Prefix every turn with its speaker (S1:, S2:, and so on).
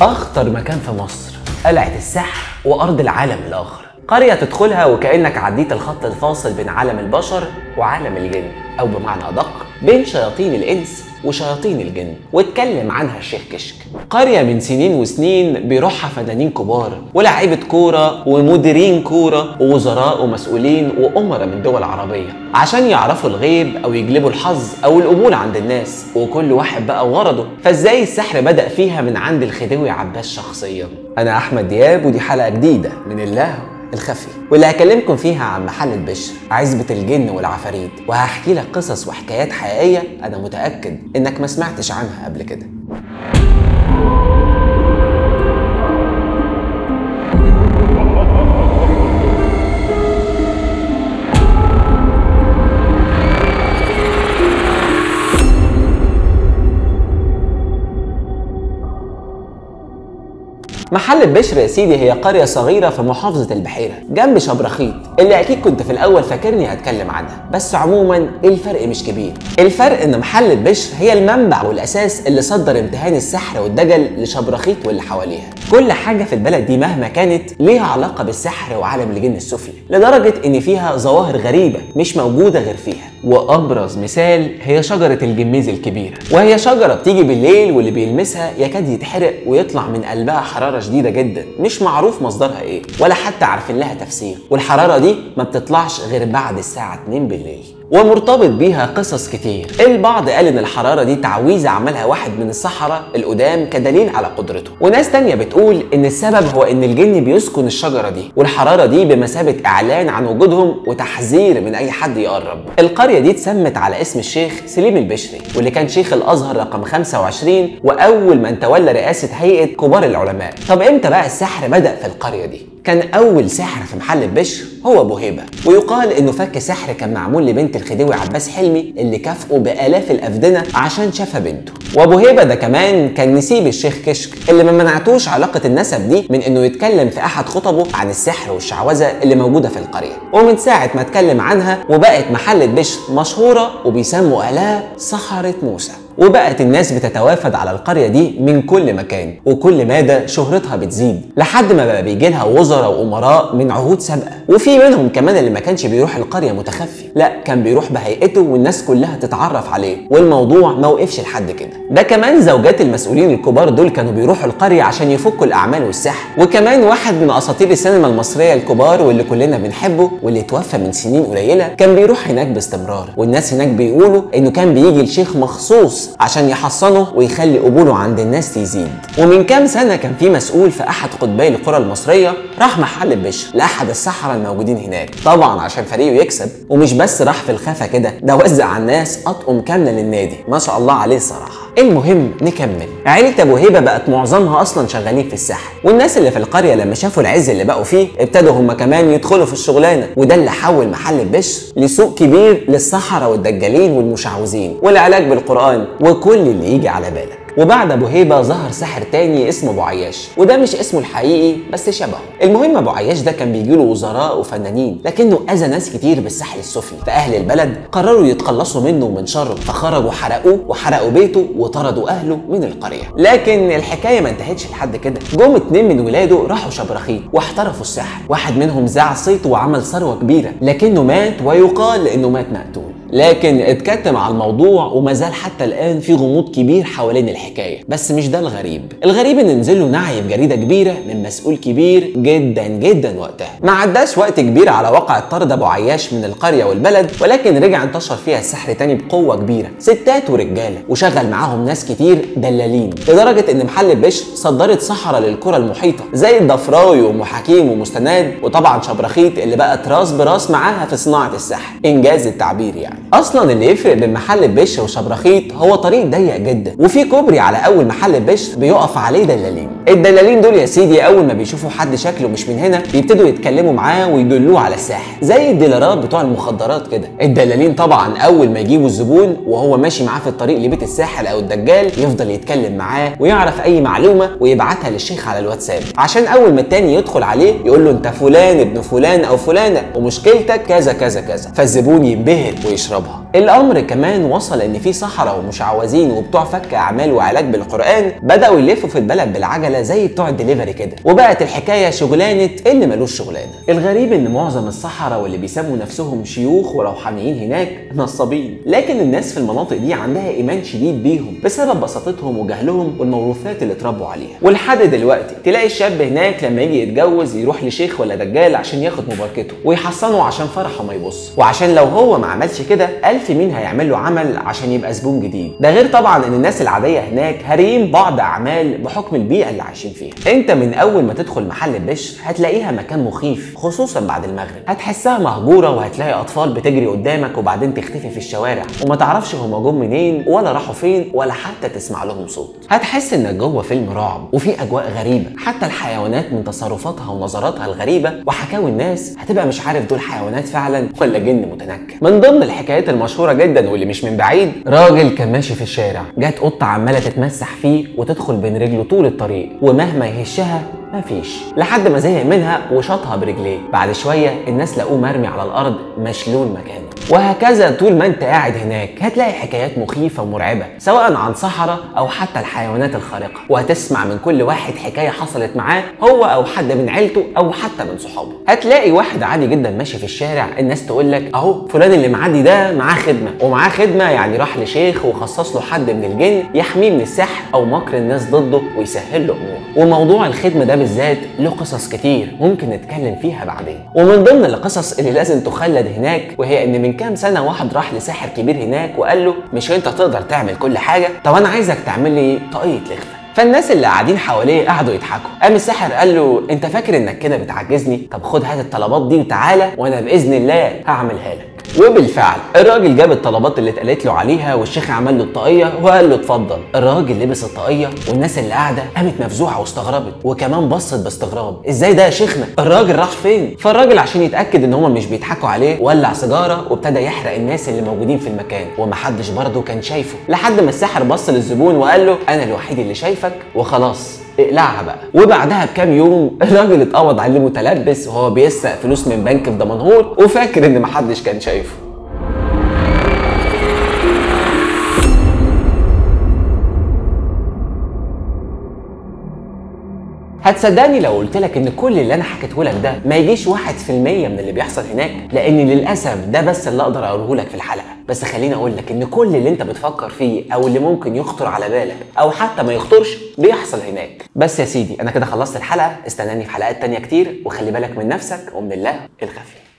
S1: اخطر مكان في مصر قلعه السحر وارض العالم الاخر قرية تدخلها وكأنك عديت الخط الفاصل بين عالم البشر وعالم الجن أو بمعنى أدق بين شياطين الإنس وشياطين الجن واتكلم عنها الشيخ كشك قرية من سنين وسنين بيروحها فنانين كبار ولاعيبة كورة ومديرين كورة ووزراء ومسؤولين وأمراء من دول عربية عشان يعرفوا الغيب أو يجلبوا الحظ أو القبول عند الناس وكل واحد بقى وغرضه فازاي السحر بدأ فيها من عند الخديوي عباس شخصيا أنا أحمد دياب ودي حلقة جديدة من الله الخفي واللي هكلمكم فيها عن محل البشر عزبة الجن والعفاريت وهحكي لك قصص وحكايات حقيقية أنا متأكد إنك ما سمعتش عنها قبل كده محل البشر يا سيدي هي قرية صغيرة في محافظة البحيرة جنب شبرخيط اللي أكيد كنت في الأول فاكرني هتكلم عنها بس عموما الفرق مش كبير الفرق إن محل البشر هي المنبع والأساس اللي صدر امتهان السحر والدجل لشبرخيط واللي حواليها كل حاجة في البلد دي مهما كانت ليها علاقة بالسحر وعالم الجن السفلي لدرجة إن فيها ظواهر غريبة مش موجودة غير فيها وأبرز مثال هي شجرة الجميز الكبيرة وهي شجرة بتيجي بالليل واللي بيلمسها يكاد يتحرق ويطلع من قلبها حرارة شديدة جدا مش معروف مصدرها ايه ولا حتى عارفين لها تفسير والحرارة دي ما بتطلعش غير بعد الساعة 2 بالليل ومرتبط بيها قصص كتير البعض قال ان الحرارة دي تعويذة عملها واحد من السحرة القدام كدليل على قدرته وناس تانية بتقول ان السبب هو ان الجن بيسكن الشجرة دي والحرارة دي بمثابة اعلان عن وجودهم وتحذير من اي حد يقرب القرية دي اتسمت على اسم الشيخ سليم البشري واللي كان شيخ الازهر رقم 25 واول من تولى رئاسة هيئة كبار العلماء طب امتى بقى السحر بدأ في القرية دي كان اول سحر في محل البشر هو ابو هيبه ويقال انه فك سحر كان معمول لبنت الخديوي عباس حلمي اللي كافئه بالاف الافدنه عشان شافها بنته وابو هيبه ده كمان كان نسيب الشيخ كشك اللي ما منعتوش علاقه النسب دي من انه يتكلم في احد خطبه عن السحر والشعوذه اللي موجوده في القريه ومن ساعه ما اتكلم عنها وبقت محل البشر مشهوره وبيسموا اهلها سحره موسى وبقت الناس بتتوافد على القريه دي من كل مكان وكل مدى شهرتها بتزيد لحد ما بقى بيجي لها وزراء وامراء من عهود سابقه وفي منهم كمان اللي ما كانش بيروح القريه متخفي لا كان بيروح بهيئته والناس كلها تتعرف عليه والموضوع ما وقفش لحد كده ده كمان زوجات المسؤولين الكبار دول كانوا بيروحوا القريه عشان يفكوا الاعمال والسحر وكمان واحد من اساطير السينما المصريه الكبار واللي كلنا بنحبه واللي توفى من سنين قليله كان بيروح هناك باستمرار والناس هناك بيقولوا انه كان بيجي الشيخ مخصوص عشان يحصنه ويخلي قبوله عند الناس تزيد ومن كام سنه كان في مسؤول في احد قطبي القرى المصريه راح محل البشر لاحد السحره الموجودين هناك طبعا عشان فريقه يكسب ومش بس راح في الخفا كده ده وزع على الناس اطقم كامله للنادي ما شاء الله عليه الصراحه المهم نكمل عيلة ابو هيبه بقت معظمها اصلا شغالين في السحر والناس اللي في القريه لما شافوا العز اللي بقوا فيه ابتدوا هم كمان يدخلوا في الشغلانه وده اللي حول محل البشر لسوق كبير للسحره والدجالين والمشعوذين والعلاج بالقران وكل اللي يجي على بالك وبعد ابو هيبه ظهر ساحر تاني اسمه ابو عياش وده مش اسمه الحقيقي بس شبهه المهم ابو عياش ده كان بيجي له وزراء وفنانين لكنه اذى ناس كتير بالسحر السفلي فاهل البلد قرروا يتخلصوا منه ومن شره فخرجوا حرقوه وحرقوا بيته وطردوا اهله من القريه لكن الحكايه ما انتهتش لحد كده جم اتنين من ولاده راحوا شبرخيط واحترفوا السحر واحد منهم زع صيته وعمل ثروه كبيره لكنه مات ويقال انه مات مقتول لكن اتكتم على الموضوع وما زال حتى الان في غموض كبير حوالين الحكايه بس مش ده الغريب الغريب ان نزل له نعي في جريده كبيره من مسؤول كبير جدا جدا وقتها ما عداش وقت كبير على واقع طرد ابو عياش من القريه والبلد ولكن رجع انتشر فيها السحر تاني بقوه كبيره ستات ورجاله وشغل معاهم ناس كتير دلالين لدرجه ان محل البشر صدرت سحره للقرى المحيطه زي الضفراوي وام حكيم ومستند وطبعا شبرخيط اللي بقت راس براس معاها في صناعه السحر انجاز التعبير يعني اصلا اللي يفرق بين محل البشر وشبرخيط هو طريق ضيق جدا وفي كوبري على اول محل البشر بيقف عليه دلالين الدلالين دول يا سيدي اول ما بيشوفوا حد شكله مش من هنا بيبتدوا يتكلموا معاه ويدلوه على الساحر زي الديلرات بتوع المخدرات كده الدلالين طبعا اول ما يجيبوا الزبون وهو ماشي معاه في الطريق لبيت الساحر او الدجال يفضل يتكلم معاه ويعرف اي معلومه ويبعتها للشيخ على الواتساب عشان اول ما التاني يدخل عليه يقول له انت فلان ابن فلان او فلانه ومشكلتك كذا كذا كذا فالزبون ينبهر ويشربها الامر كمان وصل ان في سحرة ومشعوذين وبتوع فك اعمال وعلاج بالقران بداوا يلفوا في البلد بالعجله زي بتوع الدليفري كده وبقت الحكايه شغلانه اللي ملوش شغلانه الغريب ان معظم السحرة واللي بيسموا نفسهم شيوخ وروحانيين هناك نصابين لكن الناس في المناطق دي عندها ايمان شديد بيهم بسبب بساطتهم وجهلهم والموروثات اللي اتربوا عليها ولحد دلوقتي تلاقي الشاب هناك لما يجي يتجوز يروح لشيخ ولا دجال عشان ياخد مباركته ويحصنه عشان فرحه ما يبص وعشان لو هو ما عملش كده ألف مين هيعمل له عمل عشان يبقى زبون جديد ده غير طبعا ان الناس العاديه هناك هاريين بعض اعمال بحكم البيئه اللي عايشين فيها انت من اول ما تدخل محل البشر هتلاقيها مكان مخيف خصوصا بعد المغرب هتحسها مهجوره وهتلاقي اطفال بتجري قدامك وبعدين تختفي في الشوارع وما تعرفش هما جم منين ولا راحوا فين ولا حتى تسمع لهم صوت هتحس انك جوه فيلم رعب وفي اجواء غريبه حتى الحيوانات من تصرفاتها ونظراتها الغريبه وحكاوي الناس هتبقى مش عارف دول حيوانات فعلا ولا جن متنكر من ضمن الحكايات المشهوره جدا واللي مش من بعيد راجل كان ماشي في الشارع جت قطه عماله تتمسح فيه وتدخل بين رجله طول الطريق ومهما يهشها مفيش لحد ما زهق منها وشاطها برجليه بعد شويه الناس لقوه مرمي على الارض مشلول مكانه وهكذا طول ما انت قاعد هناك هتلاقي حكايات مخيفه ومرعبه سواء عن سحره او حتى الحيوانات الخارقه وهتسمع من كل واحد حكايه حصلت معاه هو او حد من عيلته او حتى من صحابه هتلاقي واحد عادي جدا ماشي في الشارع الناس تقول لك اهو فلان اللي معدي ده معاه خدمه ومعاه خدمه يعني راح لشيخ وخصص له حد من الجن يحميه من السحر او مكر الناس ضده ويسهل له اموره وموضوع الخدمه ده بالذات له قصص كتير ممكن نتكلم فيها بعدين ومن ضمن القصص اللي لازم تخلد هناك وهي ان من كام سنه واحد راح لساحر كبير هناك وقال له مش انت تقدر تعمل كل حاجه طب انا عايزك تعمل لي طاقيه لخفه فالناس اللي قاعدين حواليه قعدوا يضحكوا قام الساحر قال له انت فاكر انك كده بتعجزني طب خد هات الطلبات دي وتعالى وانا باذن الله هعملها لك وبالفعل الراجل جاب الطلبات اللي اتقالت له عليها والشيخ عمل له الطاقيه وقال له اتفضل الراجل لبس الطاقيه والناس اللي قاعده قامت مفزوعه واستغربت وكمان بصت باستغراب ازاي ده يا شيخنا الراجل راح فين فالراجل عشان يتاكد ان هم مش بيضحكوا عليه ولع سيجاره وابتدى يحرق الناس اللي موجودين في المكان ومحدش برضه كان شايفه لحد ما الساحر بص للزبون وقال له انا الوحيد اللي شايفك وخلاص اقلعها بقى وبعدها بكام يوم الراجل اتقبض عليه متلبس وهو بيسرق فلوس من بنك في دمنهور وفاكر ان محدش كان شايفه هتصدقني لو قلت لك ان كل اللي انا حكيته لك ده ما يجيش 1% من اللي بيحصل هناك لان للاسف ده بس اللي اقدر اقوله لك في الحلقه بس خليني اقول لك ان كل اللي انت بتفكر فيه او اللي ممكن يخطر على بالك او حتى ما يخطرش بيحصل هناك بس يا سيدي انا كده خلصت الحلقه استناني في حلقات تانية كتير وخلي بالك من نفسك ومن الله الخفي